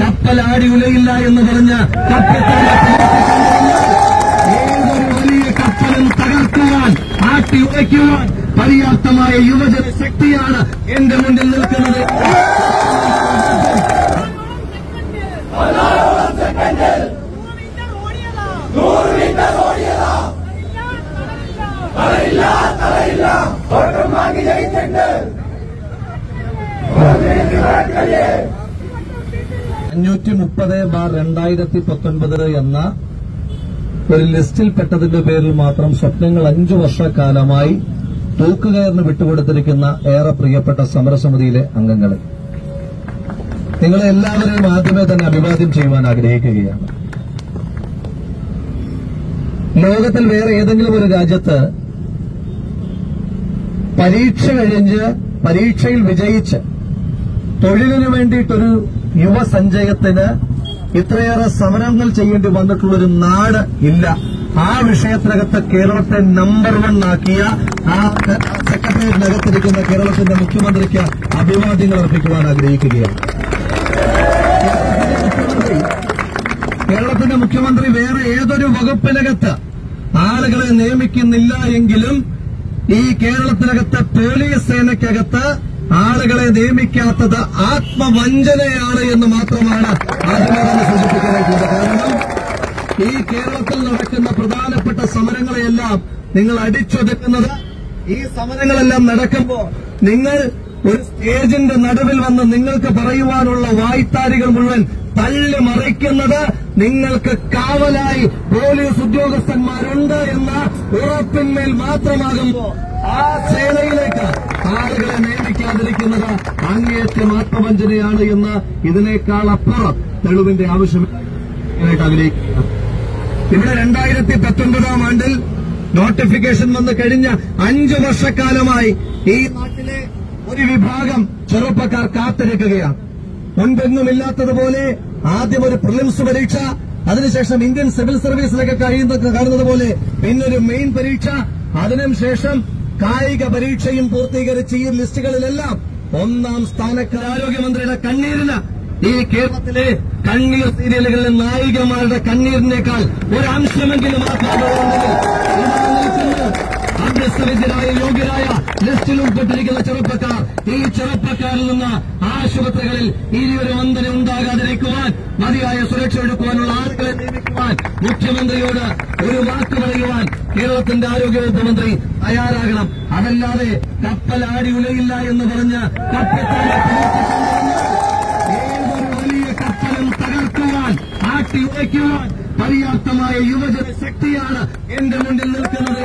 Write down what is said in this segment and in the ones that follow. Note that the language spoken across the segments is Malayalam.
കപ്പലാടി ഉലയില്ല എന്ന് പറഞ്ഞ് കപ്പിത്താൻ ഏതൊരു വലിയ കപ്പലും തകർക്കുവാൻ ആട്ടി ഉറയ്ക്കുവാൻ പര്യാപ്തമായ യുവജന ശക്തിയാണ് എന്റെ മുന്നിൽ നിൽക്കുന്നത് നൂറ് മീറ്റർ ഓടിയതാ തറയില്ല തറയില്ല വോട്ടും വാങ്ങി ജയിച്ചിട്ടുണ്ട് അഞ്ഞൂറ്റി മുപ്പത് ബാർ രണ്ടായിരത്തി പത്തൊൻപത് എന്ന ഒരു ലിസ്റ്റിൽ പെട്ടതിന്റെ പേരിൽ മാത്രം സ്വപ്നങ്ങൾ അഞ്ചു വർഷക്കാലമായി തൂക്കുകയറിന് വിട്ടുകൊടുത്തിരിക്കുന്ന ഏറെ പ്രിയപ്പെട്ട സമരസമിതിയിലെ അംഗങ്ങളെ നിങ്ങളെ എല്ലാവരെയും ആദ്യമേ തന്നെ അഭിവാദ്യം ചെയ്യുവാൻ ആഗ്രഹിക്കുകയാണ് ലോകത്തിൽ വേറെ ഏതെങ്കിലും ഒരു രാജ്യത്ത് പരീക്ഷ കഴിഞ്ഞ് പരീക്ഷയിൽ വിജയിച്ച് തൊഴിലിനു വേണ്ടിയിട്ടൊരു യുവസഞ്ചയത്തിന് ഇത്രയേറെ സമരങ്ങൾ ചെയ്യേണ്ടി വന്നിട്ടുള്ളൊരു നാട് ഇല്ല ആ വിഷയത്തിനകത്ത് കേരളത്തെ നമ്പർ വൺ ആക്കിയ ആ സെക്രട്ടേറിയറ്റിനകത്തിരിക്കുന്ന കേരളത്തിന്റെ മുഖ്യമന്ത്രിക്ക് അഭിവാദ്യങ്ങൾ അർപ്പിക്കുവാൻ ആഗ്രഹിക്കുകയാണ് കേരളത്തിന്റെ മുഖ്യമന്ത്രി വേറെ ഏതൊരു വകുപ്പിനകത്ത് ആളുകളെ നിയമിക്കുന്നില്ല എങ്കിലും ഈ കേരളത്തിനകത്ത് പോലീസ് സേനയ്ക്കകത്ത് ആളുകളെ നിയമിക്കാത്തത് ആത്മവഞ്ചനയാണ് എന്ന് മാത്രമാണ് ആദ്യമേ തന്നെ സൂചിപ്പിക്കാനായിട്ടുള്ളത് കാരണം ഈ കേരളത്തിൽ നടക്കുന്ന പ്രധാനപ്പെട്ട സമരങ്ങളെയെല്ലാം നിങ്ങൾ അടിച്ചൊതുക്കുന്നത് ഈ സമരങ്ങളെല്ലാം നടക്കുമ്പോൾ നിങ്ങൾ ഒരു സ്റ്റേജിന്റെ നടുവിൽ വന്ന് നിങ്ങൾക്ക് പറയുവാനുള്ള വായ്ത്താരികൾ മുഴുവൻ തള്ളി മറിക്കുന്നത് നിങ്ങൾക്ക് കാവലായി പോലീസ് ഉദ്യോഗസ്ഥന്മാരുണ്ട് എന്ന ഉറപ്പിന്മേൽ മാത്രമാകുമ്പോൾ ആ സേനയിലേക്ക് ആളുകളെ നിയമിക്കാതിരിക്കുന്നത് അങ്ങേയറ്റം ആത്മവഞ്ചനയാണ് എന്ന് ഇതിനേക്കാൾ അപ്പുറം തെളിവിന്റെ ആവശ്യം ആഗ്രഹിക്കുന്നു ഇവിടെ രണ്ടായിരത്തി പത്തൊൻപതാം ആണ്ടിൽ നോട്ടിഫിക്കേഷൻ വന്ന് കഴിഞ്ഞ അഞ്ചു വർഷക്കാലമായി ഈ നാട്ടിലെ ഒരു വിഭാഗം ചെറുപ്പക്കാർ കാത്തിരിക്കുകയാണ് മുൻപെങ്ങുമില്ലാത്തതുപോലെ ആദ്യം ഒരു പ്രിലിംസ് പരീക്ഷ അതിനുശേഷം ഇന്ത്യൻ സിവിൽ സർവീസിലൊക്കെ കഴിയുന്നത് കാണുന്നത് പോലെ പിന്നൊരു മെയിൻ പരീക്ഷ അതിനുശേഷം കായിക പരീക്ഷയും പൂർത്തീകരിച്ച് ഈ ലിസ്റ്റുകളിലെല്ലാം ഒന്നാം സ്ഥാനക്കാർ ആരോഗ്യമന്ത്രിയുടെ കണ്ണീരിന് ഈ കേരളത്തിലെ കണ്ണീർ സീരിയലുകളിലെ നായികമാരുടെ കണ്ണീരിനേക്കാൾ ഒരംശമെങ്കിലും ആ കാലഘട്ടത്തിൽ ഇതാ നിൽക്കുന്നു. അഭ്യസ്തവിദ്യരായ യോഗ്യരായ ലിസ്റ്റിൽ ഉൾപ്പെട്ടിരിക്കുന്ന ചെറുപ്പക്കാർ ഈ ചെറുപ്പക്കാരിൽ നിന്ന് ആശുപത്രികളിൽ ഇനിയൊരു വന്ദന ഉണ്ടാകാതിരിക്കുവാൻ മതിയായ സുരക്ഷ എടുക്കുവാനുള്ള ആളുകളെ നിയമിക്കുവാൻ മുഖ്യമന്ത്രിയോട് ഒരു വാക്ക് പറയുവാൻ കേരളത്തിന്റെ ആരോഗ്യവകുപ്പ് മന്ത്രി തയ്യാറാകണം അതല്ലാതെ കപ്പലാടി ഉലയില്ല എന്ന് പറഞ്ഞ് കപ്പത്താനെ ഏതൊരു വലിയ കപ്പലും തകർക്കുവാൻ ആട്ടി ഉറയ്ക്കുവാൻ പര്യാപ്തമായ യുവജന ശക്തിയാണ് എന്റെ മുന്നിൽ നിൽക്കുന്നത്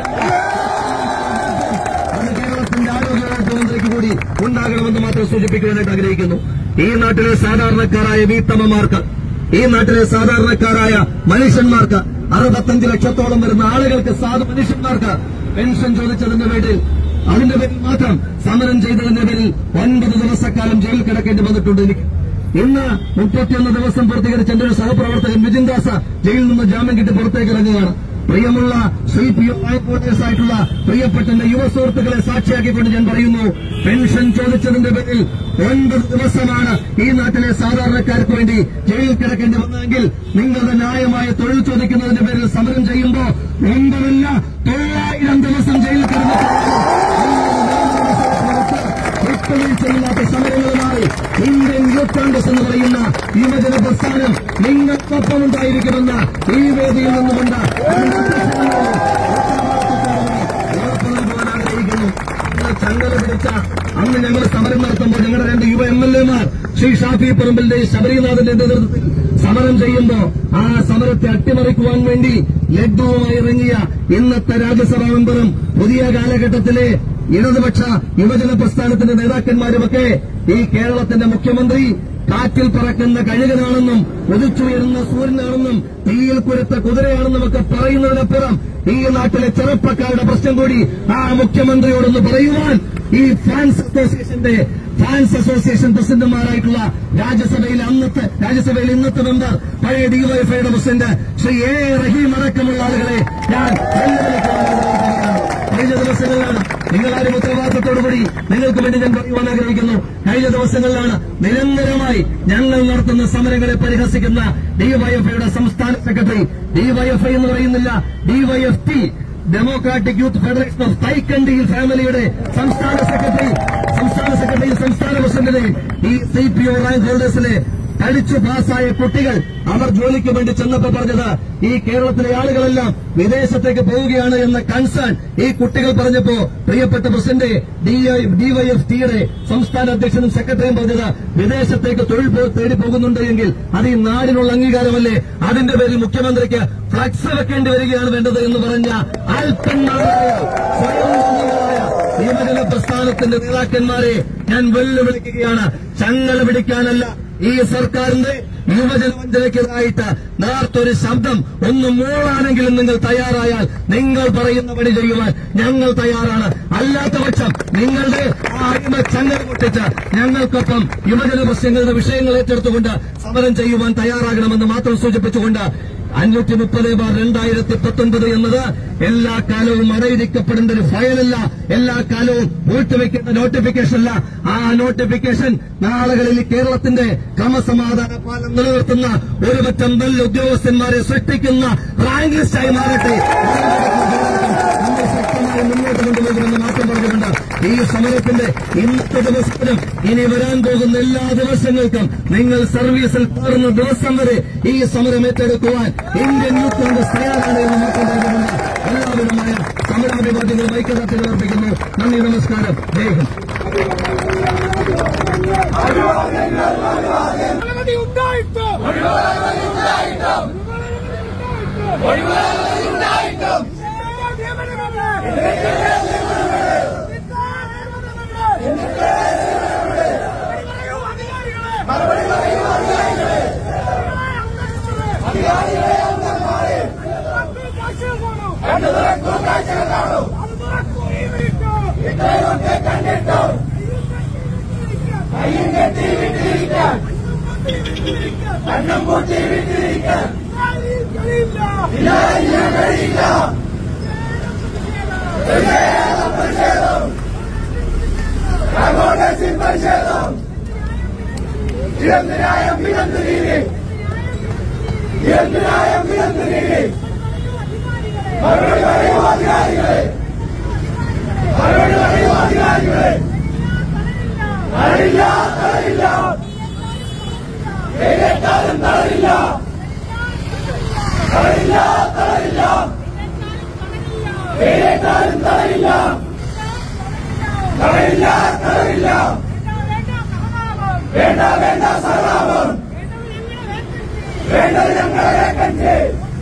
അത് കേരളത്തിന്റെ ആരോഗ്യവകുപ്പ് മന്ത്രിക്ക് കൂടി ഉണ്ടാകണമെന്ന് മാത്രം സൂചിപ്പിക്കുവാനായിട്ട് ആഗ്രഹിക്കുന്നു ഈ നാട്ടിലെ സാധാരണക്കാരായ വീട്ടമ്മമാർക്ക് ഈ നാട്ടിലെ സാധാരണക്കാരായ മനുഷ്യന്മാർക്ക് അറുപത്തഞ്ച് ലക്ഷത്തോളം വരുന്ന ആളുകൾക്ക് സാധു മനുഷ്യന്മാർക്ക് പെൻഷൻ ചോദിച്ചതിന്റെ പേരിൽ അതിന്റെ പേരിൽ മാത്രം സമരം ചെയ്തതിന്റെ പേരിൽ ഒൻപത് ദിവസക്കാലം ജയിലിൽ കിടക്കേണ്ടി വന്നിട്ടുണ്ട് എനിക്ക് ഇന്ന് മുപ്പത്തിയൊന്ന് ദിവസം പൂർത്തീകരിച്ച എന്റെ ഒരു സഹപ്രവർത്തകൻ വിജിൻ ദാസ ജയിലിൽ നിന്ന് ജാമ്യം കിട്ടി പുറത്തേക്ക് ഇറങ്ങുകയാണ് പ്രിയമുള്ള സി പി എം വോട്ടേഴ്സ് ആയിട്ടുള്ള പ്രിയപ്പെട്ട എന്റെ യുവ സുഹൃത്തുക്കളെ സാക്ഷിയാക്കിക്കൊണ്ട് ഞാൻ പറയുന്നു പെൻഷൻ ചോദിച്ചതിന്റെ പേരിൽ ഒൻപത് ദിവസമാണ് ഈ നാട്ടിലെ സാധാരണക്കാർക്ക് വേണ്ടി ജയിലിൽ കിടക്കേണ്ടി വന്നതെങ്കിൽ നിങ്ങളുടെ ന്യായമായ തൊഴിൽ ചോദിക്കുന്നതിന്റെ പേരിൽ സമരം ചെയ്യുമ്പോൾ ഒമ്പതല്ല തൊള്ളായിരം ദിവസം ജയിലിൽ കിടന്നു വിട്ടുവീഴ്ചയില്ലാത്ത സമരങ്ങളുമായി ഇന്ത്യൻ യൂത്ത് കോൺഗ്രസ് എന്ന് പറയുന്ന യുവജന പ്രസ്ഥാനം നിങ്ങൾക്കൊപ്പം ഉണ്ടായിരിക്കുമെന്ന് ഈ വേദിയിൽ നിന്നുകൊണ്ട് ഉറപ്പ് നൽകുവാൻ ആഗ്രഹിക്കുന്നു ഇന്ന് ചങ്ങല പിടിച്ച അന്ന് ഞങ്ങൾ സമരം നടത്തുമ്പോൾ ഞങ്ങളുടെ രണ്ട് യുവ എം എൽ എമാർ ശ്രീ ഷാഫി പറമ്പിലിന്റെ ശബരിനാഥന്റെ നേതൃത്വത്തിൽ സമരം ചെയ്യുമ്പോൾ ആ സമരത്തെ അട്ടിമറിക്കുവാൻ വേണ്ടി ലഡ്ഡുവുമായി ഇറങ്ങിയ ഇന്നത്തെ രാജ്യസഭാ മെമ്പറും പുതിയ കാലഘട്ടത്തിലെ ഇടതുപക്ഷ യുവജന പ്രസ്ഥാനത്തിന്റെ നേതാക്കന്മാരുമൊക്കെ ഈ കേരളത്തിന്റെ മുഖ്യമന്ത്രി കാറ്റിൽ പറക്കുന്ന കഴുകനാണെന്നും ഉദിച്ചുയരുന്ന സൂര്യനാണെന്നും തീയിൽ കുരുത്ത കുതിരയാണെന്നും ഒക്കെ പറയുന്നതിനപ്പുറം ഈ നാട്ടിലെ ചെറുപ്പക്കാരുടെ പ്രശ്നം കൂടി ആ മുഖ്യമന്ത്രിയോടൊന്ന് പറയുവാൻ ഈ ഫാൻസ് അസോസിയേഷന്റെ ഫാൻസ് അസോസിയേഷൻ പ്രസിഡന്റുമാരായിട്ടുള്ള രാജ്യസഭയിലെ അന്നത്തെ രാജ്യസഭയിലെ ഇന്നത്തെ മെമ്പർ പഴയ ഡിവൈഎഫ്ഐയുടെ പ്രസിഡന്റ് ശ്രീ എ റഹീം അടക്കമുള്ള ആളുകളെ ഞാൻ വെല്ലുവിളിക്കുവാൻ ആഗ്രഹിക്കുകയാണ്. കഴിഞ്ഞ ദിവസങ്ങളിലാണ് നിങ്ങളാരും ഉത്തരവാദിത്തത്തോടുകൂടി നിങ്ങൾക്ക് വേണ്ടി ഞാൻ പറയുവാൻ ആഗ്രഹിക്കുന്നു കഴിഞ്ഞ ദിവസങ്ങളിലാണ് നിരന്തരമായി ഞങ്ങൾ നടത്തുന്ന സമരങ്ങളെ പരിഹസിക്കുന്ന ഡിവൈഎഫ്ഐയുടെ സംസ്ഥാന സെക്രട്ടറി ഡിവൈഎഫ്ഐ എന്ന് പറയുന്നില്ല DYF democratic youth federation of തൈക്കണ്ടിയിൽ ഫാമിലിയുടെ സംസ്ഥാന സെക്രട്ടറി സംസ്ഥാന സെക്രട്ടറി സംസ്ഥാന പ്രസിഡന്റിനെയും ഈ സി പി ഒ റാങ്ക് ഹോൾഡേഴ്സിലെ പഠിച്ചു പാസ്സായ കുട്ടികൾ അവർ ജോലിക്ക് വേണ്ടി ചെന്നപ്പോൾ പറഞ്ഞത് ഈ കേരളത്തിലെ ആളുകളെല്ലാം വിദേശത്തേക്ക് പോവുകയാണ് എന്ന കൺസേൺ ഈ കുട്ടികൾ പറഞ്ഞപ്പോ പ്രിയപ്പെട്ട പ്രസിഡന്റ് ഡിവൈഎഫ് ടിയുടെ സംസ്ഥാന അധ്യക്ഷനും സെക്രട്ടറിയും പറഞ്ഞത് വിദേശത്തേക്ക് തൊഴിൽ പോ- തേടി പോകുന്നുണ്ട് എങ്കിൽ അത് ഈ നാടിനുള്ള അംഗീകാരമല്ലേ അതിന്റെ പേരിൽ മുഖ്യമന്ത്രിക്ക് ഫ്ലക്സ് വെക്കേണ്ടി വരികയാണ് വേണ്ടത് എന്ന് പറഞ്ഞ അല്പന്മാരായ സ്വയം തോന്നിയവരായ യുവജന പ്രസ്ഥാനത്തിന്റെ നേതാക്കന്മാരെ ഞാൻ വെല്ലുവിളിക്കുകയാണ് ചങ്ങല പിടിക്കാനല്ല ഈ സർക്കാരിന്റെ യുവജനവഞ്ചനയ്ക്കെതിരായിട്ട് നേർത്തൊരു ശബ്ദം ഒന്ന് മൂളാനെങ്കിലും നിങ്ങൾ തയ്യാറായാൽ നിങ്ങൾ പറയുന്ന പണി ചെയ്യുവാൻ ഞങ്ങൾ തയ്യാറാണ് അല്ലാത്ത പക്ഷം നിങ്ങളുടെ ആ അടിമ ചങ്ങല പൊട്ടിച്ച് ഞങ്ങൾക്കൊപ്പം യുവജന പ്രശ്നങ്ങളുടെ വിഷയങ്ങൾ ഏറ്റെടുത്തുകൊണ്ട് സമരം ചെയ്യുവാൻ തയ്യാറാകണമെന്ന് മാത്രം സൂചിപ്പിച്ചുകൊണ്ട് അഞ്ഞൂറ്റി മുപ്പത് ബാർ രണ്ടായിരത്തി പത്തൊൻപത് എന്നത് എല്ലാ കാലവും അടയിരിക്കപ്പെടേണ്ട ഒരു ഫയലല്ല എല്ലാ കാലവും പൂഴ്ത്തിവെക്കേണ്ട നോട്ടിഫിക്കേഷൻ അല്ല ആ നോട്ടിഫിക്കേഷൻ നാളുകളിൽ കേരളത്തിന്റെ ക്രമസമാധാന പാലം നിലനിർത്തുന്ന ഒരു പറ്റം നല്ല ഉദ്യോഗസ്ഥന്മാരെ സൃഷ്ടിക്കുന്ന റാങ്ക് ലിസ്റ്റായി മാറട്ടെ നമ്മൾ ശക്തമായി മുന്നോട്ട് കൊണ്ടുപോകുമെന്ന് മാത്രം പറഞ്ഞുകൊണ്ട് ഈ സമരത്തിന്റെ ഇന്നത്തെ ദിവസത്തിലും ഇനി വരാൻ പോകുന്ന എല്ലാ ദിവസങ്ങൾക്കും നിങ്ങൾ സർവീസിൽ കയറുന്ന ദിവസം വരെ ഈ സമരം ഏറ്റെടുക്കുവാൻ ഇന്ത്യൻ യൂത്ത് കോൺഗ്രസ് തയ്യാറാണ് എന്ന് മാത്രം പറഞ്ഞുകൊണ്ട് എല്ലാവിധമായ സമരാഭിവാദ്യങ്ങളും ഐക്യദാർഢ്യം അർപ്പിക്കുന്നു നന്ദി നമസ്കാരം ജയ് ഹിന്ദ് അനുമതി ഉണ്ടായിട്ട് കണ്ണും പൂട്ടി വിട്ടിരിക്കാൻ കഴിയില്ല കഴിയില്ല കോൺഗ്രസിൻ പ്രതിഷേധം ഇരന്തിനായം ഇരന്തു നീതി ഇരന്തിനായം ഇരന്തു നീതി മറുപടി പറയൂ അധികാരികളെ മറുപടി പറയൂ അധികാരികളെ തളരില്ല തളരില്ല പേരേറ്റാലും തളരില്ല തളരില്ല തളരില്ല പേരേറ്റാലും തളരില്ല തളരില്ല തളരില്ല വേണ്ട വേണ്ട സഹതാപം വേണ്ടത് ഞങ്ങളെ വേക്കൻസി